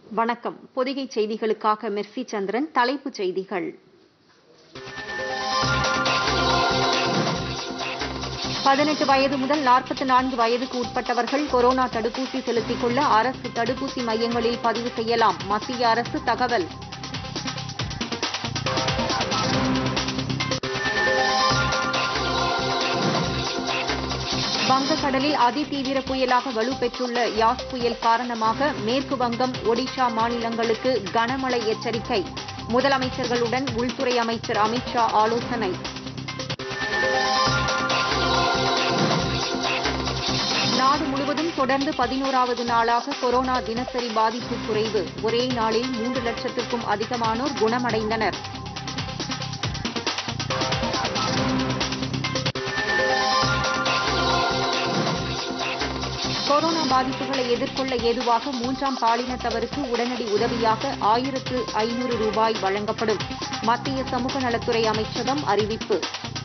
வணக்கம் பொதிகை செய்திகளுக்காக மெர்சி சந்திரன் தலைப்புச் செய்திகள் பதினெட்டு வயது முதல் நாற்பத்தி நான்கு வயதுக்கு உட்பட்டவர்கள் கொரோனா தடுப்பூசி செலுத்திக் கொள்ள அரசு தடுப்பூசி மையங்களில் பதிவு செய்யலாம் மத்திய அரசு தகவல் வங்கக்கடலில் அதிதீவிர புயலாக வலுப்பெற்றுள்ள யாஸ் புயல் காரணமாக மேற்கு வங்கம் ஒடிஷா மாநிலங்களுக்கு கனமழை எச்சரிக்கை முதலமைச்சர்களுடன் உள்துறை அமைச்சர் அமித்ஷா ஆலோசனை நாடு முழுவதும் தொடர்ந்து பதினோராவது நாளாக கொரோனா தினசரி பாதிப்பு குறைவு ஒரே நாளில் மூன்று லட்சத்திற்கும் அதிகமானோர் குணமடைந்தனர் கொரோனா பாதிப்புகளை எதிர்கொள்ள ஏதுவாக மூன்றாம் பாலினத்தவருக்கு உடனடி உதவியாக ஆயிரத்து ஐநூறு ரூபாய் வழங்கப்படும் மத்திய சமூக நலத்துறை அமைச்சகம் அறிவிப்பு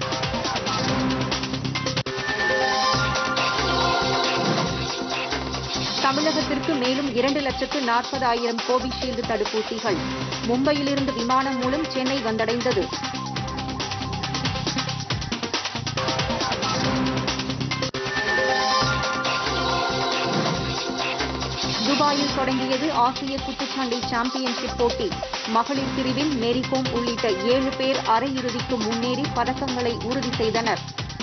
தமிழகத்திற்கு மேலும் இரண்டு லட்சத்து நாற்பதாயிரம் கோவிஷீல்டு தடுப்பூசிகள் மும்பையிலிருந்து விமானம் மூலம் சென்னை வந்தடைந்தது துபாயில் தொடங்கியது ஆசிய குத்துச்சண்டை சாம்பியன்ஷிப் போட்டி மகளிர் பிரிவில் மேரிகோம் உள்ளிட்ட ஏழு பேர் அரையிறுதிக்கு முன்னேறி பதக்கங்களை உறுதி செய்தனர்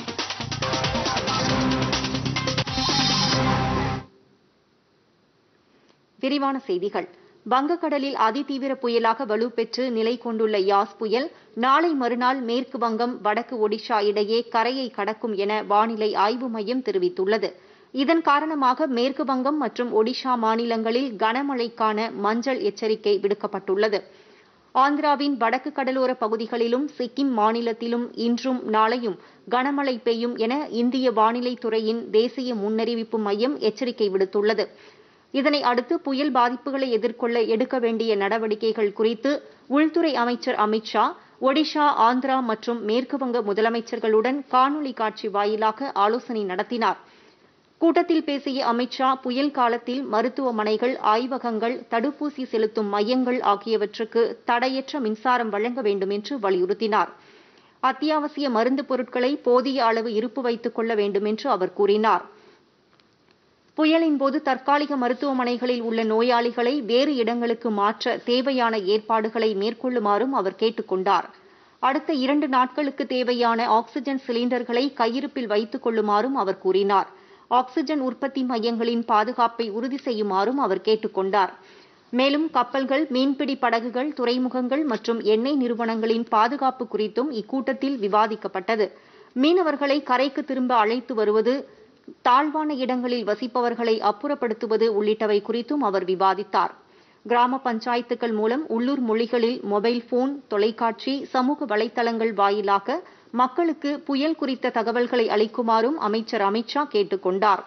விரிவான செய்திகள் வங்கக்கடலில் அதிதீவிர புயலாக வலுப்பெற்று நிலை கொண்டுள்ள யாஸ் புயல் நாளை மறுநாள் மேற்கு வங்கம் வடக்கு ஒடிஷா இடையே கரையை கடக்கும் என வானிலை ஆய்வு மையம் தெரிவித்துள்ளது இதன் காரணமாக மேற்கு வங்கம் மற்றும் ஒடிஷா மாநிலங்களில் கனமழைக்கான மஞ்சள் எச்சரிக்கை விடுக்கப்பட்டுள்ளது ஆந்திராவின் வடக்கு கடலோர பகுதிகளிலும் சிக்கிம் மாநிலத்திலும் இன்றும் நாளையும் கனமழை பெய்யும் என இந்திய வானிலை துறையின் தேசிய முன்னறிவிப்பு மையம் எச்சரிக்கை விடுத்துள்ளது இதனை அடுத்து புயல் பாதிப்புகளை எதிர்கொள்ள எடுக்க வேண்டிய நடவடிக்கைகள் குறித்து உள்துறை அமைச்சர் அமித்ஷா ஒடிஷா ஆந்திரா மற்றும் மேற்குவங்க முதலமைச்சர்களுடன் காணொலி காட்சி வாயிலாக ஆலோசனை நடத்தினார் கூட்டத்தில் பேசிய அமித்ஷா புயல் காலத்தில் மருத்துவமனைகள் ஆய்வகங்கள் தடுப்பூசி செலுத்தும் மையங்கள் ஆகியவற்றுக்கு தடையற்ற மின்சாரம் வழங்க வேண்டும் என்று வலியுறுத்தினார் அத்தியாவசிய மருந்து பொருட்களை போதிய அளவு இருப்பு வைத்துக் கொள்ள வேண்டும் என்று அவர் கூறினார் புயலின் போது தற்காலிக மருத்துவமனைகளில் உள்ள நோயாளிகளை வேறு இடங்களுக்கு மாற்ற தேவையான ஏற்பாடுகளை மேற்கொள்ளுமாறும் அவர் கேட்டுக் கொண்டார் அடுத்த இரண்டு நாட்களுக்கு தேவையான ஆக்ஸிஜன் சிலிண்டர்களை கையிருப்பில் வைத்துக் கொள்ளுமாறும் அவர் கூறினார் ஆக்ஸிஜன் உற்பத்தி மையங்களின் பாதுகாப்பை உறுதி செய்யுமாறும் அவர் கேட்டுக் கொண்டார் மேலும் கப்பல்கள் மீன்பிடி படகுகள் துறைமுகங்கள் மற்றும் எண்ணெய் நிறுவனங்களின் பாதுகாப்பு குறித்தும் இக்கூட்டத்தில் விவாதிக்கப்பட்டது மீனவர்களை கரைக்கு திரும்ப அழைத்து வருவது தாழ்வான இடங்களில் வசிப்பவர்களை அப்புறப்படுத்துவது உள்ளிட்டவை குறித்தும் அவர் விவாதித்தார் கிராம பஞ்சாயத்துக்கள் மூலம் உள்ளூர் மொழிகளில் மொபைல் போன் தொலைக்காட்சி சமூக வலைதளங்கள் வாயிலாக மக்களுக்கு புயல் குறித்த தகவல்களை அளிக்குமாறும் அமைச்சர் அமித்ஷா கேட்டுக் கொண்டார்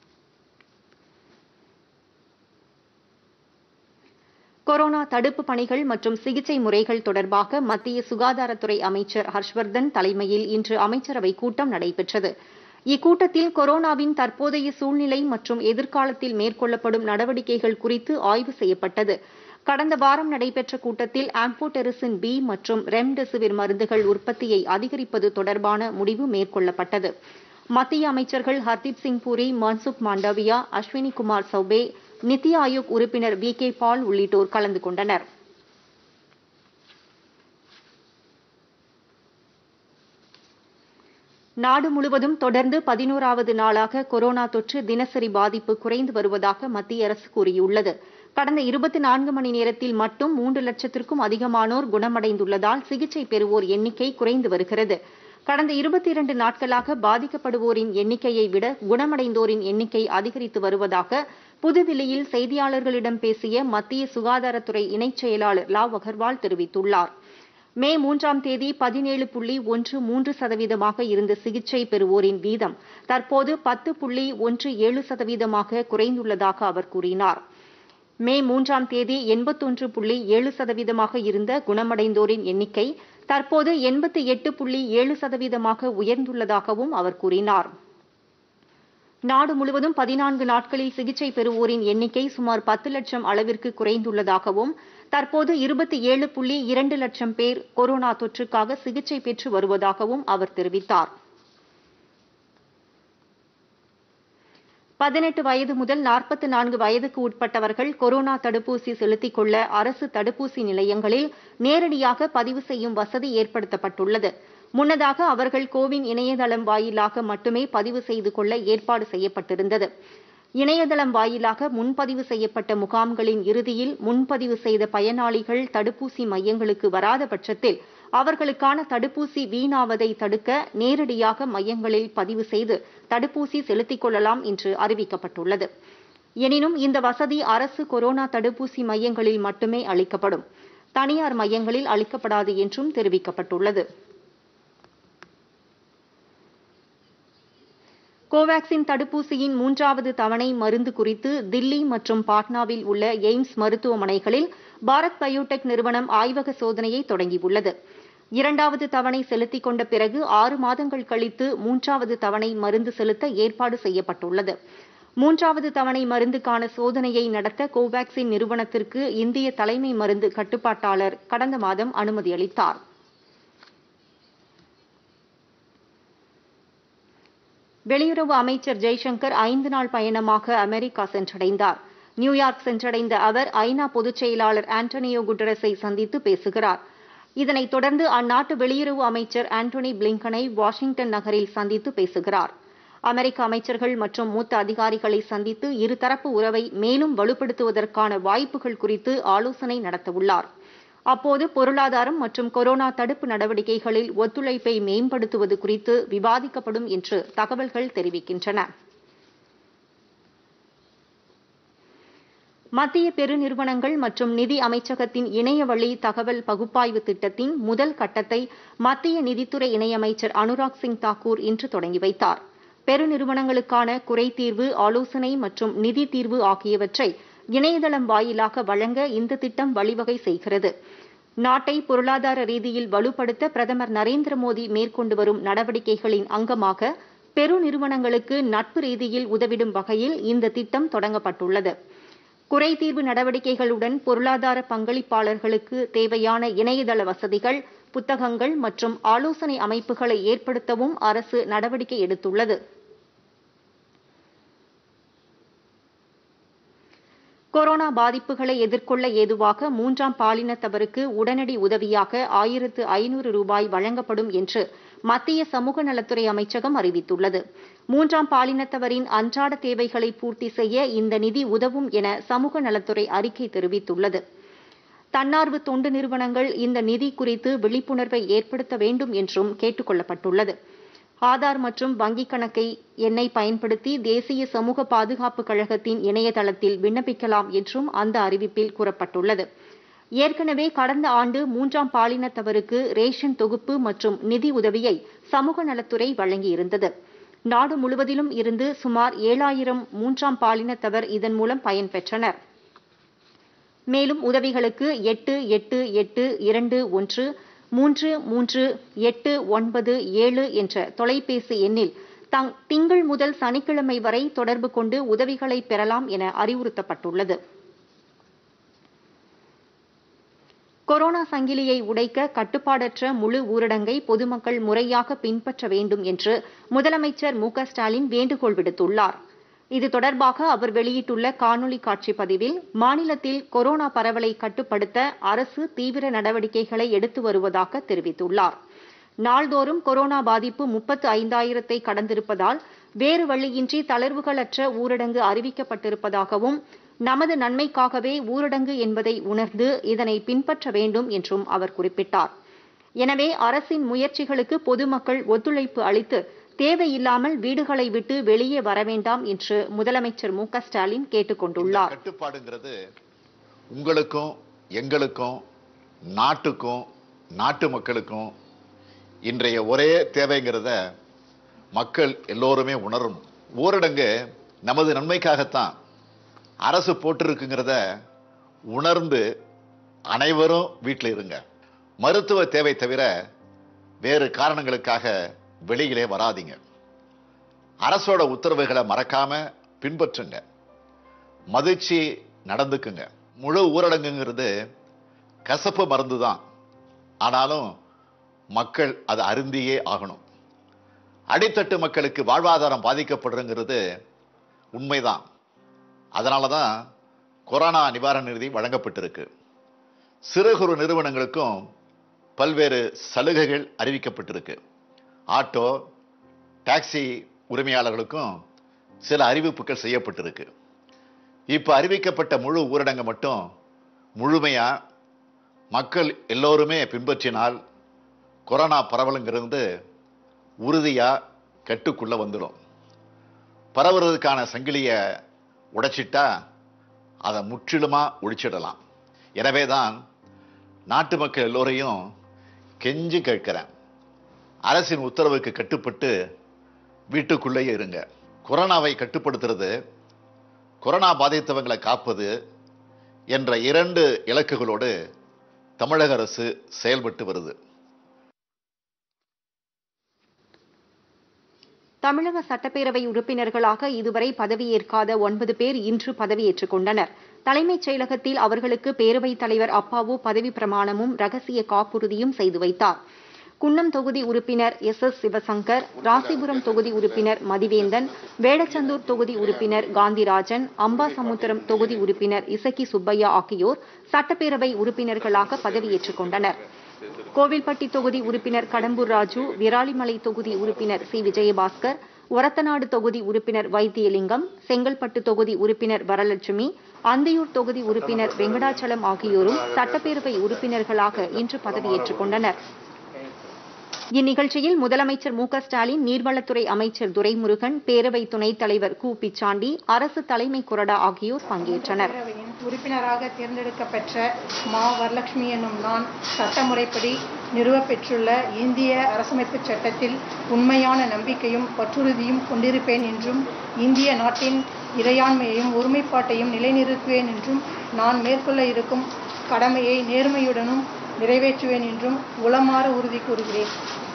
கொரோனா தடுப்பு பணிகள் மற்றும் சிகிச்சை முறைகள் தொடர்பாக மத்திய சுகாதாரத்துறை அமைச்சர் ஹர்ஷ்வர்தன் தலைமையில் இன்று அமைச்சரவை கூட்டம் நடைபெற்றது இக்கூட்டத்தில் கொரோனாவின் தற்போதைய சூழ்நிலை மற்றும் எதிர்காலத்தில் மேற்கொள்ளப்படும் நடவடிக்கைகள் குறித்து ஆய்வு செய்யப்பட்டது கடந்த வாரம் நடைபெற்ற கூட்டத்தில் ஆம்போடெரிசின் பி மற்றும் ரெம்டெசிவிர் மருந்துகள் உற்பத்தியை அதிகரிப்பது தொடர்பான முடிவு மேற்கொள்ளப்பட்டது மத்திய அமைச்சர்கள் ஹர்தீப் சிங் பூரி மன்சுக் மாண்டவியா அஸ்வினி குமார் சௌபே நித்தி ஆயோக் உறுப்பினர் வி கே பால் உள்ளிட்டோர் கலந்து கொண்டனர் நாடு முழுவதும் தொடர்ந்து பதினோராவது நாளாக கொரோனா தொற்று தினசரி பாதிப்பு குறைந்து வருவதாக மத்திய அரசு கூறியுள்ளது கடந்த இருபத்தி நான்கு மணி நேரத்தில் மட்டும் மூன்று லட்சத்திற்கும் அதிகமானோர் குணமடைந்துள்ளதால் சிகிச்சை பெறுவோர் எண்ணிக்கை குறைந்து வருகிறது கடந்த இருபத்தி இரண்டு நாட்களாக பாதிக்கப்படுவோரின் எண்ணிக்கையை விட குணமடைந்தோரின் எண்ணிக்கை அதிகரித்து வருவதாக புதுதில்லியில் செய்தியாளர்களிடம் பேசிய மத்திய சுகாதாரத்துறை இணைச் செயலாளர் லாவ் அகர்வால் தெரிவித்துள்ளார் மே மூன்றாம் தேதி பதினேழு புள்ளி ஒன்று மூன்று சதவீதமாக இருந்த சிகிச்சை பெறுவோரின் வீதம் தற்போது பத்து புள்ளி ஒன்று ஏழு சதவீதமாக குறைந்துள்ளதாக அவர் கூறினார் மே மூன்றாம் தேதி எண்பத்தொன்று புள்ளி ஏழு சதவீதமாக இருந்த குணமடைந்தோரின் எண்ணிக்கை தற்போது எண்பத்தி எட்டு புள்ளி ஏழு சதவீதமாக உயர்ந்துள்ளதாகவும் அவர் கூறினார் நாடு முழுவதும் பதினான்கு நாட்களில் சிகிச்சை பெறுவோரின் எண்ணிக்கை சுமார் பத்து லட்சம் அளவிற்கு குறைந்துள்ளதாகவும் தற்போது இருபத்தி ஏழு புள்ளி இரண்டு லட்சம் பேர் கொரோனா தொற்றுக்காக சிகிச்சை பெற்று வருவதாகவும் அவர் தெரிவித்தார் பதினெட்டு வயது முதல் நாற்பத்தி நான்கு வயதுக்கு உட்பட்டவர்கள் கொரோனா தடுப்பூசி செலுத்திக் கொள்ள அரசு தடுப்பூசி நிலையங்களில் நேரடியாக பதிவு செய்யும் வசதி ஏற்படுத்தப்பட்டுள்ளது முன்னதாக அவர்கள் கோவின் இணையதளம் வாயிலாக மட்டுமே பதிவு செய்து கொள்ள ஏற்பாடு செய்யப்பட்டிருந்தது இணையதளம் வாயிலாக முன்பதிவு செய்யப்பட்ட முகாம்களின் இறுதியில் முன்பதிவு செய்த பயனாளிகள் தடுப்பூசி மையங்களுக்கு வராத பட்சத்தில் அவர்களுக்கான தடுப்பூசி வீணாவதை தடுக்க நேரடியாக மையங்களில் பதிவு செய்து தடுப்பூசி செலுத்திக் கொள்ளலாம் என்று அறிவிக்கப்பட்டுள்ளது எனினும் இந்த வசதி அரசு கொரோனா தடுப்பூசி மையங்களில் மட்டுமே அளிக்கப்படும் தனியார் மையங்களில் அளிக்கப்படாது என்றும் தெரிவிக்கப்பட்டுள்ளது கோவாக்சின் தடுப்பூசியின் மூன்றாவது தவணை மருந்து குறித்து தில்லி மற்றும் பாட்னாவில் உள்ள எய்ம்ஸ் மருத்துவமனைகளில் பாரத் பயோடெக் நிறுவனம் ஆய்வக சோதனையை தொடங்கியுள்ளது இரண்டாவது தவணை செலுத்திக் கொண்ட பிறகு ஆறு மாதங்கள் கழித்து மூன்றாவது தவணை மருந்து செலுத்த ஏற்பாடு செய்யப்பட்டுள்ளது மூன்றாவது தவணை மருந்துக்கான சோதனையை நடத்த கோவாக்சின் நிறுவனத்திற்கு இந்திய தலைமை மருந்து கட்டுப்பாட்டாளர் கடந்த மாதம் அனுமதி அளித்தார் வெளியுறவு அமைச்சர் ஜெய்சங்கர் ஐந்து நாள் பயணமாக அமெரிக்கா சென்றடைந்தார் நியூயார்க் சென்றடைந்த அவர் ஐநா பொதுச் செயலாளர் ஆண்டனியோ குட்டரஸை சந்தித்து பேசுகிறார் இதனைத் தொடர்ந்து அந்நாட்டு வெளியுறவு அமைச்சர் ஆண்டோனி பிளிங்கனை வாஷிங்டன் நகரில் சந்தித்து பேசுகிறார் அமெரிக்க அமைச்சர்கள் மற்றும் மூத்த அதிகாரிகளை சந்தித்து இருதரப்பு உறவை மேலும் வலுப்படுத்துவதற்கான வாய்ப்புகள் குறித்து ஆலோசனை நடத்தவுள்ளார் அப்போது பொருளாதாரம் மற்றும் கொரோனா தடுப்பு நடவடிக்கைகளில் ஒத்துழைப்பை மேம்படுத்துவது குறித்து விவாதிக்கப்படும் என்று தகவல்கள் தெரிவிக்கின்றன மத்திய பெருநிறுவனங்கள் மற்றும் நிதி அமைச்சகத்தின் இணையவழி தகவல் பகுப்பாய்வு திட்டத்தின் முதல் கட்டத்தை மத்திய நிதித்துறை இணையமைச்சர் அனுராக் சிங் தாக்கூர் இன்று தொடங்கி வைத்தார் பெருநிறுவனங்களுக்கான குறைதீர்வு ஆலோசனை மற்றும் நிதி தீர்வு ஆகியவற்றை இணையதளம் வாயிலாக வழங்க இந்த திட்டம் வழிவகை செய்கிறது நாட்டை பொருளாதார ரீதியில் வலுப்படுத்த பிரதமர் நரேந்திர மோடி மேற்கொண்டு வரும் நடவடிக்கைகளின் அங்கமாக பெருநிறுவனங்களுக்கு நட்பு ரீதியில் உதவிடும் வகையில் இந்த திட்டம் தொடங்கப்பட்டுள்ளது குறைதீர்வு நடவடிக்கைகளுடன் பொருளாதார பங்களிப்பாளர்களுக்கு தேவையான இணையதள வசதிகள் புத்தகங்கள் மற்றும் ஆலோசனை அமைப்புகளை ஏற்படுத்தவும் அரசு நடவடிக்கை எடுத்துள்ளது கொரோனா பாதிப்புகளை எதிர்கொள்ள ஏதுவாக மூன்றாம் பாலினத்தவருக்கு உடனடி உதவியாக ஆயிரத்து ஐநூறு ரூபாய் வழங்கப்படும் என்று மத்திய சமூக நலத்துறை அமைச்சகம் அறிவித்துள்ளது மூன்றாம் பாலினத்தவரின் அன்றாட தேவைகளை பூர்த்தி செய்ய இந்த நிதி உதவும் என சமூக நலத்துறை அறிக்கை தெரிவித்துள்ளது தன்னார்வ தொண்டு நிறுவனங்கள் இந்த நிதி குறித்து விழிப்புணர்வை ஏற்படுத்த வேண்டும் என்றும் கேட்டுக் கொள்ளப்பட்டுள்ளது ஆதார் மற்றும் வங்கிக் கணக்கை எண்ணை பயன்படுத்தி தேசிய சமூக பாதுகாப்பு கழகத்தின் இணையதளத்தில் விண்ணப்பிக்கலாம் என்றும் அந்த அறிவிப்பில் கூறப்பட்டுள்ளது ஏற்கனவே கடந்த ஆண்டு மூன்றாம் பாலினத்தவருக்கு ரேஷன் தொகுப்பு மற்றும் நிதி உதவியை சமூக நலத்துறை வழங்கியிருந்தது நாடு முழுவதிலும் இருந்து சுமார் ஏழாயிரம் மூன்றாம் பாலினத்தவர் இதன் மூலம் பயன்பெற்றனர் மேலும் உதவிகளுக்கு எட்டு எட்டு எட்டு இரண்டு ஒன்று மூன்று மூன்று எட்டு ஒன்பது ஏழு என்ற தொலைபேசி எண்ணில் தங் திங்கள் முதல் சனிக்கிழமை வரை தொடர்பு கொண்டு உதவிகளை பெறலாம் என அறிவுறுத்தப்பட்டுள்ளது கொரோனா சங்கிலியை உடைக்க கட்டுப்பாடற்ற முழு ஊரடங்கை பொதுமக்கள் முறையாக பின்பற்ற வேண்டும் என்று முதலமைச்சர் மு ஸ்டாலின் வேண்டுகோள் விடுத்துள்ளார் இது தொடர்பாக அவர் வெளியிட்டுள்ள காணொலி காட்சி பதிவில் மாநிலத்தில் கொரோனா பரவலை கட்டுப்படுத்த அரசு தீவிர நடவடிக்கைகளை எடுத்து வருவதாக தெரிவித்துள்ளார் நாள்தோறும் கொரோனா பாதிப்பு முப்பத்து ஐந்தாயிரத்தை கடந்திருப்பதால் வேறு வழியின்றி தளர்வுகளற்ற ஊரடங்கு அறிவிக்கப்பட்டிருப்பதாகவும் நமது நன்மைக்காகவே ஊரடங்கு என்பதை உணர்ந்து இதனை பின்பற்ற வேண்டும் என்றும் அவர் குறிப்பிட்டார் எனவே அரசின் முயற்சிகளுக்கு பொதுமக்கள் ஒத்துழைப்பு அளித்து தேவையில்லாமல் வீடுகளை விட்டு வெளியே வர வேண்டாம் என்று முதலமைச்சர் மு ஸ்டாலின் கேட்டுக் கொண்டுள்ளார் கட்டுப்பாடுங்கிறது உங்களுக்கும் எங்களுக்கும் நாட்டுக்கும் நாட்டு மக்களுக்கும் இன்றைய ஒரே தேவைங்கிறத மக்கள் எல்லோருமே உணரணும் ஊரடங்கு நமது நன்மைக்காகத்தான் அரசு போட்டிருக்குங்கிறத உணர்ந்து அனைவரும் வீட்டில் இருங்க மருத்துவ தேவை தவிர வேறு காரணங்களுக்காக வெளியிலே வராதீங்க அரசோட உத்தரவுகளை மறக்காம பின்பற்றுங்க மதிச்சு நடந்துக்குங்க முழு ஊரடங்குங்கிறது கசப்பு மருந்து தான் ஆனாலும் மக்கள் அதை அருந்தியே ஆகணும் அடித்தட்டு மக்களுக்கு வாழ்வாதாரம் பாதிக்கப்படுறங்கிறது உண்மைதான் அதனால தான் கொரோனா நிவாரண நிதி வழங்கப்பட்டிருக்கு சிறு குறு நிறுவனங்களுக்கும் பல்வேறு சலுகைகள் அறிவிக்கப்பட்டிருக்கு ஆட்டோ டாக்ஸி உரிமையாளர்களுக்கும் சில அறிவிப்புகள் செய்யப்பட்டிருக்கு இப்போ அறிவிக்கப்பட்ட முழு ஊரடங்கு மட்டும் முழுமையா மக்கள் எல்லோருமே பின்பற்றினால் கொரோனா பரவலுங்கிறது உறுதியா கட்டுக்குள்ள வந்துடும் பரவுறதுக்கான சங்கிலியை உடைச்சிட்டா அதை முற்றிலுமா ஒழிச்சிடலாம் எனவே தான் நாட்டு மக்கள் எல்லோரையும் கெஞ்சி கேட்கிறேன் அரசின் உத்தரவுக்கு கட்டுப்பட்டு வீட்டுக்குள்ளேயே இருங்க கொரோனாவை கட்டுப்படுத்துறது கொரோனா பாதித்தவங்களை காப்பது என்ற இரண்டு இலக்குகளோடு தமிழக அரசு செயல்பட்டு வருது தமிழக சட்டப்பேரவை உறுப்பினர்களாக இதுவரை பதவியேற்காத ஒன்பது பேர் இன்று பதவியேற்றுக் கொண்டனர் தலைமைச் செயலகத்தில் அவர்களுக்கு பேரவைத் தலைவர் அப்பாவு பதவி பிரமாணமும் ரகசிய காப்புறுதியும் செய்து வைத்தார் குன்னம் தொகுதி உறுப்பினர் எஸ் எஸ் சிவசங்கர் ராசிபுரம் தொகுதி உறுப்பினர் மதிவேந்தன் வேடச்சந்தூர் தொகுதி உறுப்பினர் காந்திராஜன் அம்பாசமுத்திரம் தொகுதி உறுப்பினர் இசக்கி சுப்பையா ஆகியோர் சட்டப்பேரவை உறுப்பினர்களாக பதவியேற்றுக் கொண்டனர் கோவில்பட்டி தொகுதி உறுப்பினர் கடம்பூர் ராஜு விராலிமலை தொகுதி உறுப்பினர் சி விஜயபாஸ்கர் ஒரத்தநாடு தொகுதி உறுப்பினர் வைத்தியலிங்கம் செங்கல்பட்டு தொகுதி உறுப்பினர் வரலட்சுமி அந்தியூர் தொகுதி உறுப்பினர் வெங்கடாச்சலம் ஆகியோரும் சட்டப்பேரவை உறுப்பினர்களாக இன்று பதவியேற்றுக் கொண்டனர் இந்நிகழ்ச்சியில் முதலமைச்சர் மு க ஸ்டாலின் நீர்வளத்துறை அமைச்சர் துரைமுருகன் பேரவை துணைத் தலைவர் கு பிச்சாண்டி அரசு தலைமை கொறடா ஆகியோர் பங்கேற்றனர் பேரவையின் உறுப்பினராக தேர்ந்தெடுக்கப்பெற்ற மா வரலட்சுமி என்னும் நான் சட்டமுறைப்படி நிறுவப்பெற்றுள்ள இந்திய அரசமைப்புச் சட்டத்தில் உண்மையான நம்பிக்கையும் பற்றுறுதியும் கொண்டிருப்பேன் என்றும் இந்திய நாட்டின் இறையாண்மையையும் ஒருமைப்பாட்டையும் நிலைநிறுத்துவேன் என்றும் நான் மேற்கொள்ள இருக்கும் கடமையை நேர்மையுடனும் நிறைவேற்றுவேன் என்றும் உளமாற உறுதி கூறுகிறேன்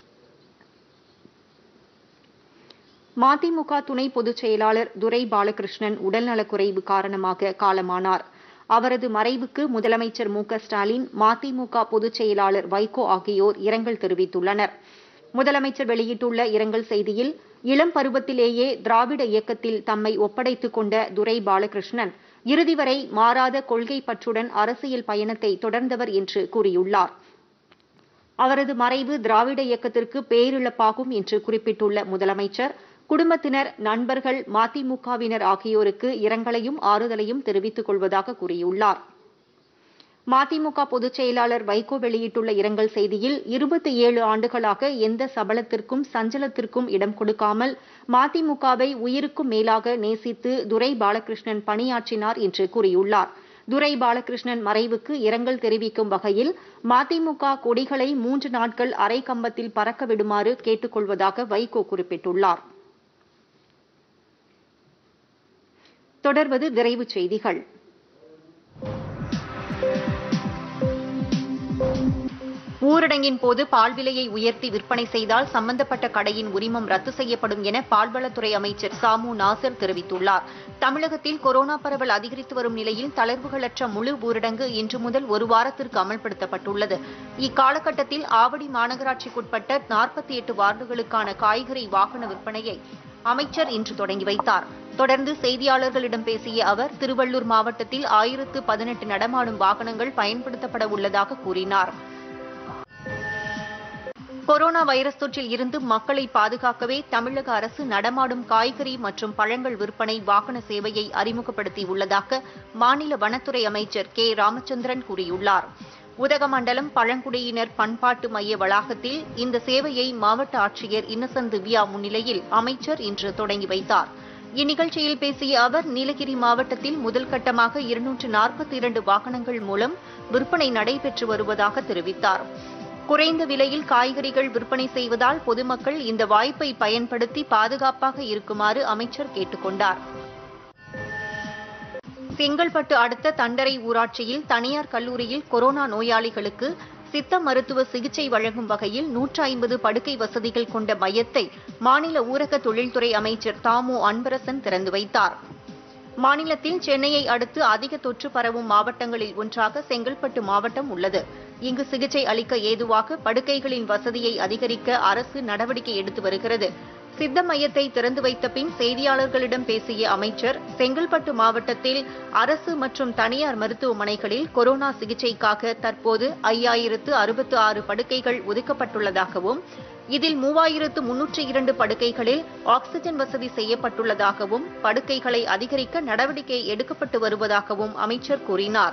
மதிமுக துணை பொதுச் செயலாளர் துரை பாலகிருஷ்ணன் உடல்நலக்குறைவு காரணமாக காலமானார் அவரது மறைவுக்கு முதலமைச்சர் மு க ஸ்டாலின் மதிமுக பொதுச் செயலாளர் வைகோ ஆகியோர் இரங்கல் தெரிவித்துள்ளனர் முதலமைச்சர் வெளியிட்டுள்ள இரங்கல் செய்தியில் இளம் பருவத்திலேயே திராவிட இயக்கத்தில் தம்மை ஒப்படைத்துக் கொண்ட துரை பாலகிருஷ்ணன் இறுதி வரை மாறாத கொள்கை பற்றுடன் அரசியல் பயணத்தை தொடர்ந்தவர் என்று கூறியுள்ளார் அவரது மறைவு திராவிட இயக்கத்திற்கு பேரிழப்பாகும் என்று குறிப்பிட்டுள்ள முதலமைச்சர் குடும்பத்தினர் நண்பர்கள் மதிமுகவினர் ஆகியோருக்கு இரங்கலையும் ஆறுதலையும் தெரிவித்துக் கொள்வதாக கூறியுள்ளார் மதிமுக பொதுச் செயலாளர் வைகோ வெளியிட்டுள்ள இரங்கல் செய்தியில் இருபத்தி ஏழு ஆண்டுகளாக எந்த சபலத்திற்கும் சஞ்சலத்திற்கும் இடம் கொடுக்காமல் மதிமுகவை உயிருக்கும் மேலாக நேசித்து துரை பாலகிருஷ்ணன் பணியாற்றினார் என்று கூறியுள்ளார் துரை பாலகிருஷ்ணன் மறைவுக்கு இரங்கல் தெரிவிக்கும் வகையில் மதிமுக கொடிகளை மூன்று நாட்கள் அரை கம்பத்தில் பறக்க விடுமாறு கேட்டுக்கொள்வதாக வைகோ குறிப்பிட்டுள்ளார் தொடர்வது விரைவுச் செய்திகள் ஊரடங்கின் போது பால் விலையை உயர்த்தி விற்பனை செய்தால் சம்பந்தப்பட்ட கடையின் உரிமம் ரத்து செய்யப்படும் என பால்வளத்துறை அமைச்சர் சாமு நாசர் தெரிவித்துள்ளார் தமிழகத்தில் கொரோனா பரவல் அதிகரித்து வரும் நிலையில் தளர்வுகளற்ற முழு ஊரடங்கு இன்று முதல் ஒரு வாரத்திற்கு அமல்படுத்தப்பட்டுள்ளது இக்காலகட்டத்தில் ஆவடி மாநகராட்சிக்குட்பட்ட நாற்பத்தி எட்டு வார்டுகளுக்கான காய்கறி வாகன விற்பனையை அமைச்சர் இன்று தொடங்கி வைத்தார் தொடர்ந்து செய்தியாளர்களிடம் பேசிய அவர் திருவள்ளூர் மாவட்டத்தில் ஆயிரத்து பதினெட்டு நடமாடும் வாகனங்கள் பயன்படுத்தப்பட உள்ளதாக கூறினார் கொரோனா வைரஸ் தொற்றில் இருந்து மக்களை பாதுகாக்கவே தமிழக அரசு நடமாடும் காய்கறி மற்றும் பழங்கள் விற்பனை வாகன சேவையை அறிமுகப்படுத்தியுள்ளதாக மாநில வனத்துறை அமைச்சர் கே ராமச்சந்திரன் கூறியுள்ளார் உதகமண்டலம் பழங்குடியினர் பண்பாட்டு மைய வளாகத்தில் இந்த சேவையை மாவட்ட ஆட்சியர் இன்னசென்ட் திவ்யா முன்னிலையில் அமைச்சர் இன்று தொடங்கி வைத்தார் இந்நிகழ்ச்சியில் பேசிய அவர் நீலகிரி மாவட்டத்தில் முதல் கட்டமாக இருநூற்று நாற்பத்தி இரண்டு வாகனங்கள் மூலம் விற்பனை நடைபெற்று வருவதாக தெரிவித்தார் குறைந்த விலையில் காய்கறிகள் விற்பனை செய்வதால் பொதுமக்கள் இந்த வாய்ப்பை பயன்படுத்தி பாதுகாப்பாக இருக்குமாறு அமைச்சர் கேட்டுக் கொண்டார் செங்கல்பட்டு அடுத்த தண்டரை ஊராட்சியில் தனியார் கல்லூரியில் கொரோனா நோயாளிகளுக்கு சித்த மருத்துவ சிகிச்சை வழங்கும் வகையில் நூற்று ஐம்பது படுக்கை வசதிகள் கொண்ட மையத்தை மாநில ஊரக தொழில்துறை அமைச்சர் தாமு அன்பரசன் திறந்து வைத்தார் மாநிலத்தில் சென்னையை அடுத்து அதிக தொற்று பரவும் மாவட்டங்களில் ஒன்றாக செங்கல்பட்டு மாவட்டம் உள்ளது இங்கு சிகிச்சை அளிக்க ஏதுவாக படுக்கைகளின் வசதியை அதிகரிக்க அரசு நடவடிக்கை எடுத்து வருகிறது சித்த மையத்தை திறந்து வைத்த பின் செய்தியாளர்களிடம் பேசிய அமைச்சர் செங்கல்பட்டு மாவட்டத்தில் அரசு மற்றும் தனியார் மருத்துவமனைகளில் கொரோனா சிகிச்சைக்காக தற்போது ஐயாயிரத்து அறுபத்து ஆறு படுக்கைகள் ஒதுக்கப்பட்டுள்ளதாகவும் இதில் மூவாயிரத்து முன்னூற்றி இரண்டு படுக்கைகளில் ஆக்ஸிஜன் வசதி செய்யப்பட்டுள்ளதாகவும் படுக்கைகளை அதிகரிக்க நடவடிக்கை எடுக்கப்பட்டு வருவதாகவும் அமைச்சர் கூறினார்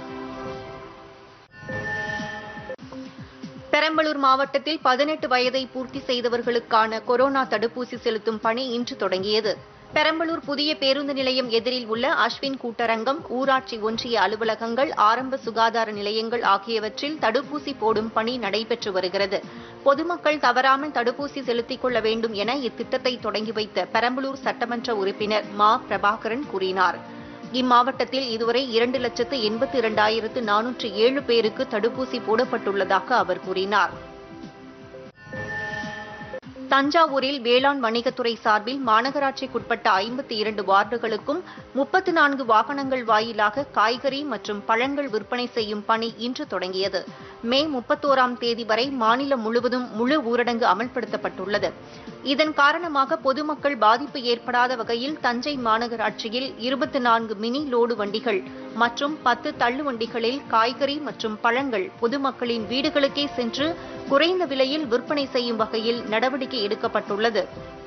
பெரம்பலூர் மாவட்டத்தில் பதினெட்டு வயதை பூர்த்தி செய்தவர்களுக்கான கொரோனா தடுப்பூசி செலுத்தும் பணி இன்று தொடங்கியது பெரம்பலூர் புதிய பேருந்து நிலையம் எதிரில் உள்ள அஸ்வின் கூட்டரங்கம் ஊராட்சி ஒன்றிய அலுவலகங்கள் ஆரம்ப சுகாதார நிலையங்கள் ஆகியவற்றில் தடுப்பூசி போடும் பணி நடைபெற்று வருகிறது பொதுமக்கள் தவறாமல் தடுப்பூசி செலுத்திக் கொள்ள வேண்டும் என இத்திட்டத்தை தொடங்கி வைத்த பெரம்பலூர் சட்டமன்ற உறுப்பினர் மா பிரபாகரன் கூறினார் இம்மாவட்டத்தில் இதுவரை இரண்டு லட்சத்து எண்பத்தி இரண்டாயிரத்து நானூற்று ஏழு பேருக்கு தடுப்பூசி போடப்பட்டுள்ளதாக அவர் கூறினார் தஞ்சாவூரில் வேளாண் வணிகத்துறை சார்பில் மாநகராட்சிக்குட்பட்ட ஐம்பத்தி இரண்டு வார்டுகளுக்கும் முப்பத்து நான்கு வாகனங்கள் வாயிலாக காய்கறி மற்றும் பழங்கள் விற்பனை செய்யும் பணி இன்று தொடங்கியது மே முப்பத்தோராம் தேதி வரை மாநிலம் முழுவதும் முழு ஊரடங்கு அமல்படுத்தப்பட்டுள்ளது இதன் காரணமாக பொதுமக்கள் பாதிப்பு ஏற்படாத வகையில் தஞ்சை மாநகராட்சியில் இருபத்தி நான்கு மினி லோடு வண்டிகள் மற்றும் பத்து தள்ளு வண்டிகளில் காய்கறி மற்றும் பழங்கள் பொதுமக்களின் வீடுகளுக்கே சென்று குறைந்த விலையில் விற்பனை செய்யும் வகையில் நடவடிக்கை எடுக்கப்பட்டுள்ளது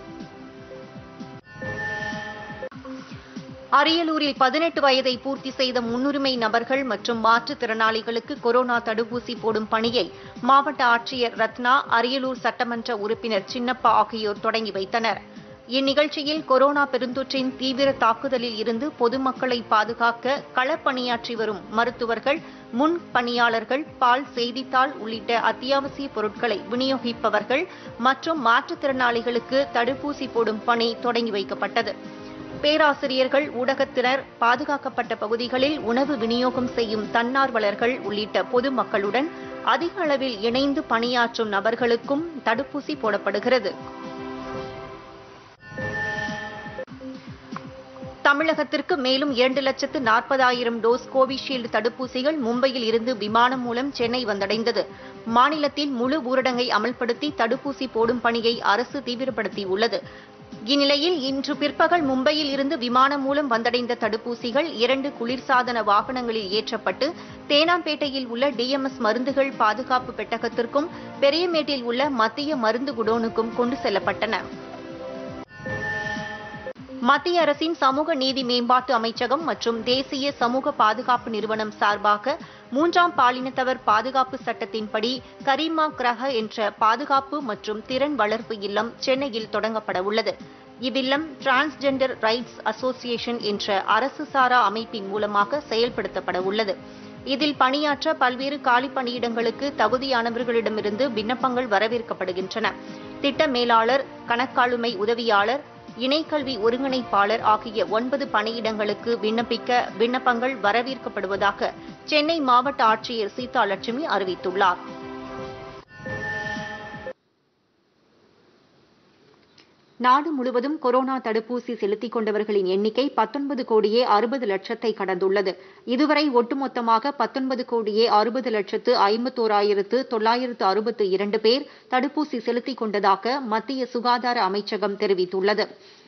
அரியலூரில் பதினெட்டு வயதை பூர்த்தி செய்த முன்னுரிமை நபர்கள் மற்றும் மாற்றுத்திறனாளிகளுக்கு கொரோனா தடுப்பூசி போடும் பணியை மாவட்ட ஆட்சியர் ரத்னா அரியலூர் சட்டமன்ற உறுப்பினர் சின்னப்பா ஆகியோர் தொடங்கி வைத்தனர் இந்நிகழ்ச்சியில் கொரோனா பெருந்தொற்றின் தீவிர தாக்குதலில் இருந்து பொதுமக்களை பாதுகாக்க களப்பணியாற்றி வரும் மருத்துவர்கள் முன் பணியாளர்கள் பால் செய்தித்தாள் உள்ளிட்ட அத்தியாவசிய பொருட்களை விநியோகிப்பவர்கள் மற்றும் மாற்றுத்திறனாளிகளுக்கு தடுப்பூசி போடும் பணி தொடங்கி வைக்கப்பட்டது பேராசிரியர்கள் ஊடகத்தினர் பாதுகாக்கப்பட்ட பகுதிகளில் உணவு விநியோகம் செய்யும் தன்னார்வலர்கள் உள்ளிட்ட பொதுமக்களுடன் அதிக அளவில் இணைந்து பணியாற்றும் நபர்களுக்கும் தடுப்பூசி போடப்படுகிறது தமிழகத்திற்கு மேலும் இரண்டு லட்சத்து நாற்பதாயிரம் டோஸ் கோவிஷீல்டு தடுப்பூசிகள் மும்பையில் இருந்து விமானம் மூலம் சென்னை வந்தடைந்தது மாநிலத்தில் முழு ஊரடங்கை அமல்படுத்தி தடுப்பூசி போடும் பணியை அரசு தீவிரப்படுத்தியுள்ளது இந்நிலையில் இன்று பிற்பகல் மும்பையில் இருந்து விமானம் மூலம் வந்தடைந்த தடுப்பூசிகள் இரண்டு குளிர்சாதன வாகனங்களில் ஏற்றப்பட்டு தேனாம்பேட்டையில் உள்ள டிஎம்எஸ் மருந்துகள் பாதுகாப்பு பெட்டகத்திற்கும் பெரியமேட்டில் உள்ள மத்திய மருந்து குடோனுக்கும் கொண்டு செல்லப்பட்டன மத்திய அரசின் சமூக நீதி மேம்பாட்டு அமைச்சகம் மற்றும் தேசிய சமூக பாதுகாப்பு நிறுவனம் சார்பாக மூன்றாம் பாலினத்தவர் பாதுகாப்பு சட்டத்தின்படி கரீமா கிரக என்ற பாதுகாப்பு மற்றும் திறன் வளர்ப்பு இல்லம் சென்னையில் தொடங்கப்பட உள்ளது இவ்வில்லம் டிரான்ஸ்ஜெண்டர் ரைட்ஸ் அசோசியேஷன் என்ற அரசு சாரா அமைப்பின் மூலமாக செயல்படுத்தப்பட உள்ளது இதில் பணியாற்ற பல்வேறு காலி பணியிடங்களுக்கு தகுதியானவர்களிடமிருந்து விண்ணப்பங்கள் வரவேற்கப்படுகின்றன திட்ட மேலாளர் கணக்காளுமை உதவியாளர் இணைக்கல்வி ஒருங்கிணைப்பாளர் ஆகிய ஒன்பது பணியிடங்களுக்கு விண்ணப்பிக்க விண்ணப்பங்கள் வரவேற்கப்படுவதாக சென்னை மாவட்ட ஆட்சியர் சீதா லட்சுமி அறிவித்துள்ளார் நாடு முழுவதும் கொரோனா தடுப்பூசி செலுத்திக் கொண்டவர்களின் எண்ணிக்கை பத்தொன்பது கோடியே அறுபது லட்சத்தை கடந்துள்ளது இதுவரை ஒட்டுமொத்தமாக பத்தொன்பது கோடியே அறுபது லட்சத்து ஐம்பத்தோராயிரத்து தொள்ளாயிரத்து அறுபத்து இரண்டு பேர் தடுப்பூசி செலுத்திக் கொண்டதாக மத்திய சுகாதார அமைச்சகம் தெரிவித்துள்ளது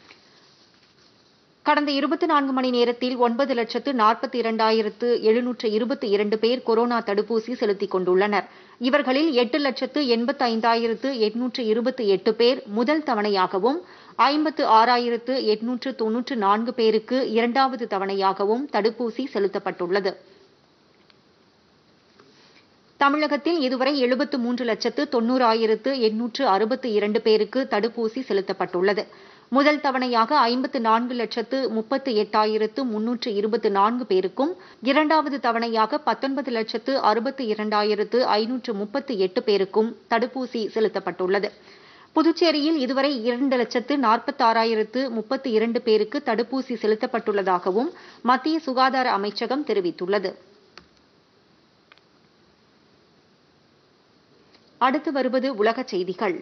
கடந்த இருபத்தி நான்கு மணி நேரத்தில் ஒன்பது லட்சத்து நாற்பத்தி இரண்டாயிரத்து எழுநூற்று இருபத்தி இரண்டு பேர் கொரோனா தடுப்பூசி செலுத்திக் கொண்டுள்ளனர் இவர்களில் எட்டு லட்சத்து எண்பத்தி ஐந்தாயிரத்து எட்நூற்று இருபத்தி எட்டு பேர் முதல் தவணையாகவும் ஐம்பத்து ஆறாயிரத்து எட்நூற்று தொன்னூற்று நான்கு பேருக்கு இரண்டாவது தவணையாகவும் தடுப்பூசி செலுத்தப்பட்டுள்ளது தமிழகத்தில் இதுவரை எழுபத்து மூன்று லட்சத்து தொன்னூறாயிரத்து எண்ணூற்று அறுபத்தி இரண்டு பேருக்கு தடுப்பூசி செலுத்தப்பட்டுள்ளது முதல் தவணையாக ஐம்பத்து நான்கு லட்சத்து முப்பத்து எட்டாயிரத்து முன்னூற்று இருபத்து நான்கு பேருக்கும் இரண்டாவது தவணையாக பத்தொன்பது லட்சத்து அறுபத்தி இரண்டாயிரத்து ஐநூற்று முப்பத்து எட்டு பேருக்கும் தடுப்பூசி செலுத்தப்பட்டுள்ளது புதுச்சேரியில் இதுவரை இரண்டு லட்சத்து நாற்பத்தாறாயிரத்து முப்பத்தி இரண்டு பேருக்கு தடுப்பூசி செலுத்தப்பட்டுள்ளதாகவும் மத்திய சுகாதார அமைச்சகம் தெரிவித்துள்ளது அடுத்து வருவது உலகச் செய்திகள்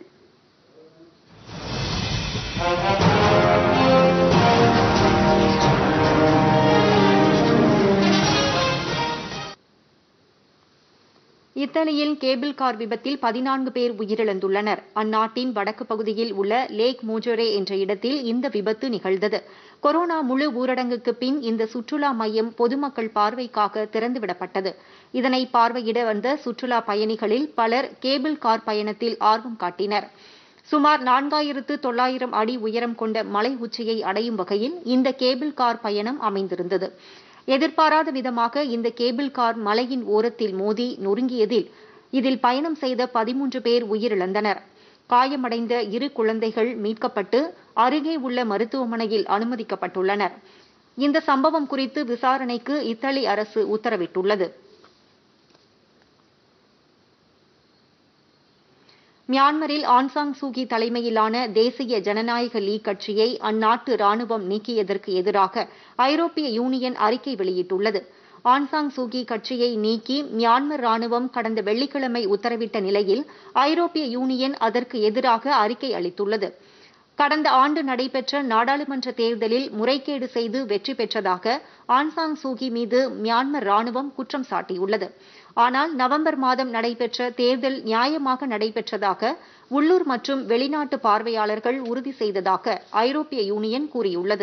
இத்தாலியில் கேபிள் கார் விபத்தில் பதினான்கு பேர் உயிரிழந்துள்ளனர் அந்நாட்டின் வடக்கு பகுதியில் உள்ள லேக் மோஜோரே என்ற இடத்தில் இந்த விபத்து நிகழ்ந்தது கொரோனா முழு ஊரடங்குக்கு பின் இந்த சுற்றுலா மையம் பொதுமக்கள் பார்வைக்காக திறந்துவிடப்பட்டது இதனை பார்வையிட வந்த சுற்றுலா பயணிகளில் பலர் கேபிள் கார் பயணத்தில் ஆர்வம் காட்டினர் சுமார் நான்காயிரத்து தொள்ளாயிரம் அடி உயரம் கொண்ட மலை உச்சியை அடையும் வகையில் இந்த கேபிள் கார் பயணம் அமைந்திருந்தது எதிர்பாராத விதமாக இந்த கேபிள் கார் மலையின் ஓரத்தில் மோதி நொறுங்கியதில் இதில் பயணம் செய்த பதிமூன்று பேர் உயிரிழந்தனர் காயமடைந்த இரு குழந்தைகள் மீட்கப்பட்டு அருகே உள்ள மருத்துவமனையில் அனுமதிக்கப்பட்டுள்ளனர் இந்த சம்பவம் குறித்து விசாரணைக்கு இத்தாலி அரசு உத்தரவிட்டுள்ளது மியான்மரில் ஆன்சாங் சூகி தலைமையிலான தேசிய ஜனநாயக லீக் கட்சியை அந்நாட்டு ராணுவம் நீக்கியதற்கு எதிராக ஐரோப்பிய யூனியன் அறிக்கை வெளியிட்டுள்ளது ஆன்சாங் சூகி கட்சியை நீக்கி மியான்மர் ராணுவம் கடந்த வெள்ளிக்கிழமை உத்தரவிட்ட நிலையில் ஐரோப்பிய யூனியன் அதற்கு எதிராக அறிக்கை அளித்துள்ளது கடந்த ஆண்டு நடைபெற்ற நாடாளுமன்ற தேர்தலில் முறைகேடு செய்து வெற்றி பெற்றதாக ஆன்சாங் சூகி மீது மியான்மர் ராணுவம் குற்றம் சாட்டியுள்ளது ஆனால் நவம்பர் மாதம் நடைபெற்ற தேர்தல் நியாயமாக நடைபெற்றதாக உள்ளூர் மற்றும் வெளிநாட்டு பார்வையாளர்கள் உறுதி செய்ததாக ஐரோப்பிய யூனியன் கூறியுள்ளது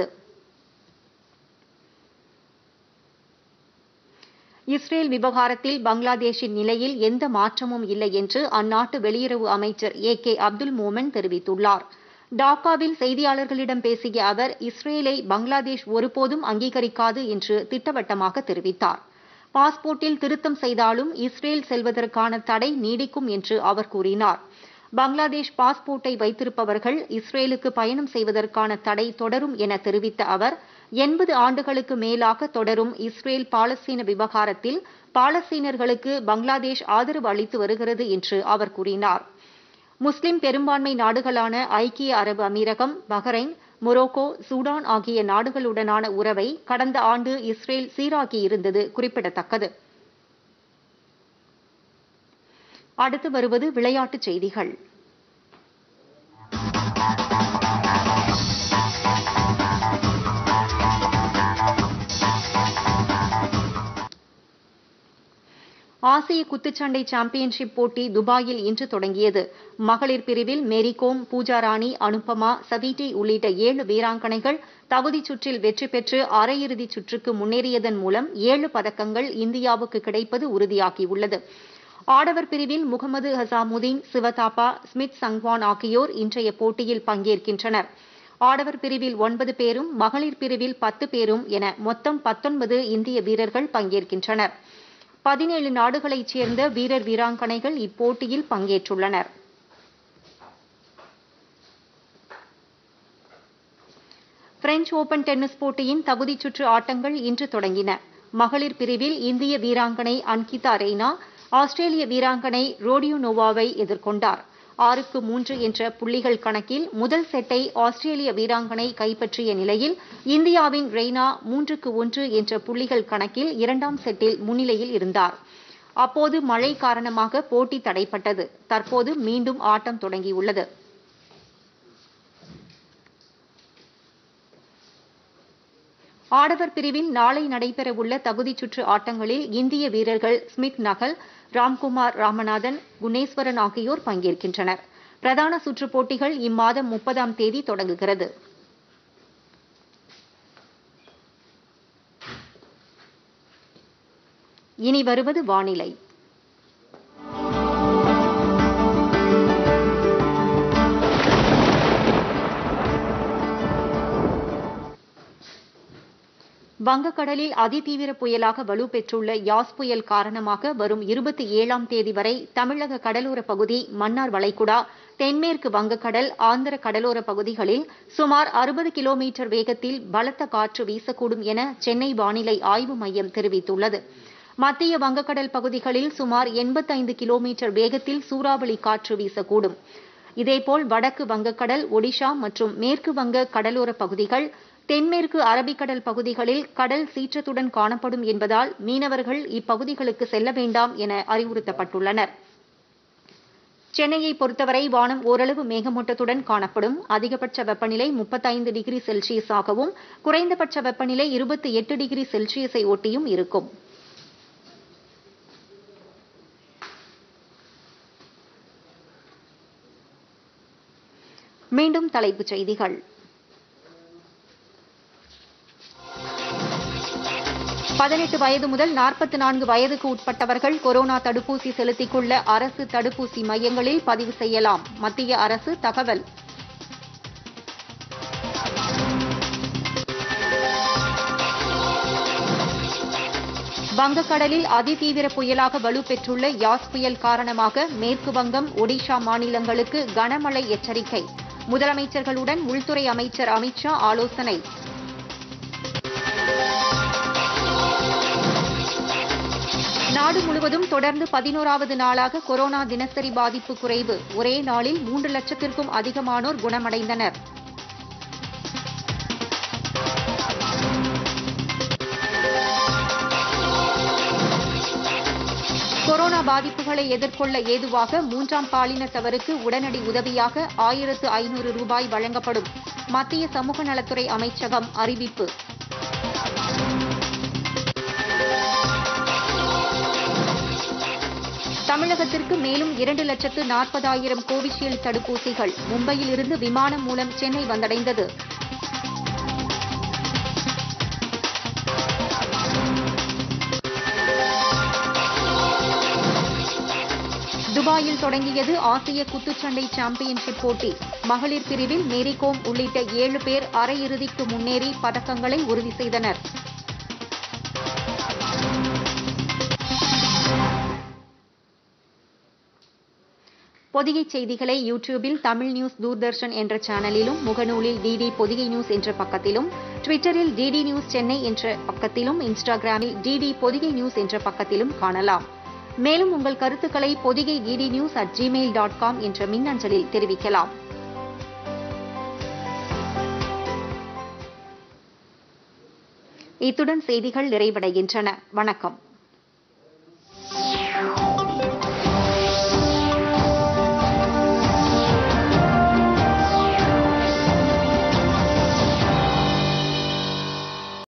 இஸ்ரேல் விவகாரத்தில் பங்களாதேஷின் நிலையில் எந்த மாற்றமும் இல்லை என்று அந்நாட்டு வெளியுறவு அமைச்சர் ஏ கே அப்துல் மோமன் தெரிவித்துள்ளார் டாக்காவில் செய்தியாளர்களிடம் பேசிய அவர் இஸ்ரேலை பங்களாதேஷ் ஒருபோதும் அங்கீகரிக்காது என்று திட்டவட்டமாக தெரிவித்தார் பாஸ்போர்ட்டில் திருத்தம் செய்தாலும் இஸ்ரேல் செல்வதற்கான தடை நீடிக்கும் என்று அவர் கூறினார் பங்களாதேஷ் பாஸ்போர்ட்டை வைத்திருப்பவர்கள் இஸ்ரேலுக்கு பயணம் செய்வதற்கான தடை தொடரும் என தெரிவித்த அவர் எண்பது ஆண்டுகளுக்கு மேலாக தொடரும் இஸ்ரேல் பாலஸ்தீன விவகாரத்தில் பாலஸ்தீனர்களுக்கு பங்களாதேஷ் ஆதரவு அளித்து வருகிறது என்று அவர் கூறினார் முஸ்லிம் பெரும்பான்மை நாடுகளான ஐக்கிய அரபு அமீரகம் பஹ்ரைன் மொரோக்கோ சூடான் ஆகிய நாடுகளுடனான உறவை கடந்த ஆண்டு இஸ்ரேல் சீராக்கியிருந்தது குறிப்பிடத்தக்கது அடுத்து வருவது விளையாட்டுச் செய்திகள் ஆசிய குத்துச்சண்டை சாம்பியன்ஷிப் போட்டி துபாயில் இன்று தொடங்கியது மகளிர் பிரிவில் மேரிகோம் பூஜா ராணி அனுபமா சவிட்டி உள்ளிட்ட ஏழு வீராங்கனைகள் தகுதிச் சுற்றில் வெற்றி பெற்று அரையிறுதிச் சுற்றுக்கு முன்னேறியதன் மூலம் ஏழு பதக்கங்கள் இந்தியாவுக்கு கிடைப்பது உறுதியாகியுள்ளது ஆடவர் பிரிவில் முகமது ஹசாமுதீன் சிவதாபா ஸ்மித் சங்வான் ஆகியோர் இன்றைய போட்டியில் பங்கேற்கின்றனர் ஆடவர் பிரிவில் ஒன்பது பேரும் மகளிர் பிரிவில் பத்து பேரும் என மொத்தம் பத்தொன்பது இந்திய வீரர்கள் பங்கேற்கின்றனர் பதினேழு நாடுகளைச் சேர்ந்த வீரர் வீராங்கனைகள் இப்போட்டியில் பங்கேற்றுள்ளனர் பிரெஞ்ச் ஓபன் டென்னிஸ் போட்டியின் தகுதிச் சுற்று ஆட்டங்கள் இன்று தொடங்கின மகளிர் பிரிவில் இந்திய வீராங்கனை அன்கிதா ரெய்னா ஆஸ்திரேலிய வீராங்கனை ரோடியோ நோவாவை எதிர்கொண்டார் ஆறுக்கு மூன்று என்ற புள்ளிகள் கணக்கில் முதல் செட்டை ஆஸ்திரேலிய வீராங்கனை கைப்பற்றிய நிலையில் இந்தியாவின் ரெய்னா மூன்றுக்கு ஒன்று என்ற புள்ளிகள் கணக்கில் இரண்டாம் செட்டில் முன்னிலையில் இருந்தார் அப்போது மழை காரணமாக போட்டி தடைப்பட்டது தற்போது மீண்டும் ஆட்டம் தொடங்கியுள்ளது ஆடவர் பிரிவில் நாளை நடைபெறவுள்ள தகுதிச் சுற்று ஆட்டங்களில் இந்திய வீரர்கள் ஸ்மித் நகல் ராம்குமார் ராமநாதன் குணேஸ்வரன் ஆகியோர் பங்கேற்கின்றனர் பிரதான சுற்றுப் போட்டிகள் இம்மாதம் முப்பதாம் தேதி தொடங்குகிறது இனி வருவது வானிலை வங்கக்கடலில் அதிதீவிர புயலாக வலுப்பெற்றுள்ள யாஸ் புயல் காரணமாக வரும் இருபத்தி ஏழாம் தேதி வரை தமிழக கடலோர பகுதி மன்னார் வளைகுடா தென்மேற்கு வங்கக்கடல் ஆந்திர கடலோர பகுதிகளில் சுமார் அறுபது கிலோமீட்டர் வேகத்தில் பலத்த காற்று வீசக்கூடும் என சென்னை வானிலை ஆய்வு மையம் தெரிவித்துள்ளது மத்திய வங்கக்கடல் பகுதிகளில் சுமார் எண்பத்தைந்து கிலோமீட்டர் வேகத்தில் சூறாவளி காற்று வீசக்கூடும் இதேபோல் வடக்கு வங்கக்கடல் ஒடிஷா மற்றும் மேற்கு வங்க கடலோர பகுதிகள் தென்மேற்கு அரபிக்கடல் பகுதிகளில் கடல் சீற்றத்துடன் காணப்படும் என்பதால் மீனவர்கள் இப்பகுதிகளுக்கு செல்ல வேண்டாம் என அறிவுறுத்தப்பட்டுள்ளனர் சென்னையை பொறுத்தவரை வானம் ஓரளவு மேகமூட்டத்துடன் காணப்படும் அதிகபட்ச வெப்பநிலை முப்பத்தைந்து டிகிரி செல்சியஸாகவும் குறைந்தபட்ச வெப்பநிலை இருபத்தி எட்டு டிகிரி செல்சியஸை ஒட்டியும் இருக்கும் மீண்டும் தலைப்புச் செய்திகள் பதினெட்டு வயது முதல் நாற்பத்தி நான்கு வயதுக்கு உட்பட்டவர்கள் கொரோனா தடுப்பூசி செலுத்திக் கொள்ள அரசு தடுப்பூசி மையங்களில் பதிவு செய்யலாம் மத்திய அரசு தகவல் வங்கக்கடலில் அதிதீவிர புயலாக வலுப்பெற்றுள்ள யாஸ் புயல் காரணமாக மேற்கு வங்கம் ஒடிஷா மாநிலங்களுக்கு கனமழை எச்சரிக்கை முதலமைச்சர்களுடன் உள்துறை அமைச்சர் அமித்ஷா ஆலோசனை நாடு முழுவதும் தொடர்ந்து பதினோராவது நாளாக கொரோனா தினசரி பாதிப்பு குறைவு ஒரே நாளில் மூன்று லட்சத்திற்கும் அதிகமானோர் குணமடைந்தனர் கொரோனா பாதிப்புகளை எதிர்கொள்ள ஏதுவாக மூன்றாம் பாலினத்தவருக்கு உடனடி உதவியாக ஆயிரத்து ஐநூறு ரூபாய் வழங்கப்படும் மத்திய சமூக நலத்துறை அமைச்சகம் அறிவிப்பு தமிழகத்திற்கு மேலும் இரண்டு லட்சத்து நாற்பதாயிரம் கோவிஷீல்டு தடுப்பூசிகள் மும்பையில் இருந்து விமானம் மூலம் சென்னை வந்தடைந்தது துபாயில் தொடங்கியது ஆசிய குத்துச்சண்டை சாம்பியன்ஷிப் போட்டி மகளிர் பிரிவில் மேரிகோம் உள்ளிட்ட ஏழு பேர் அரையிறுதிக்கு முன்னேறி பதக்கங்களை உறுதி செய்தனர் பொதிகை செய்திகளை யூடியூபில் தமிழ் நியூஸ் தூர்தர்ஷன் என்ற சேனலிலும் முகநூலில் டிடி பொதிகை நியூஸ் என்ற பக்கத்திலும் ட்விட்டரில் டிடி நியூஸ் சென்னை என்ற பக்கத்திலும் இன்ஸ்டாகிராமில் டிடி பொதிகை நியூஸ் என்ற பக்கத்திலும் காணலாம் மேலும் உங்கள் கருத்துக்களை Podhigai DD news at Gmail dot com என்ற மின்னஞ்சலில் தெரிவிக்கலாம் இத்துடன் செய்திகள் நிறைவடைகின்றன வணக்கம்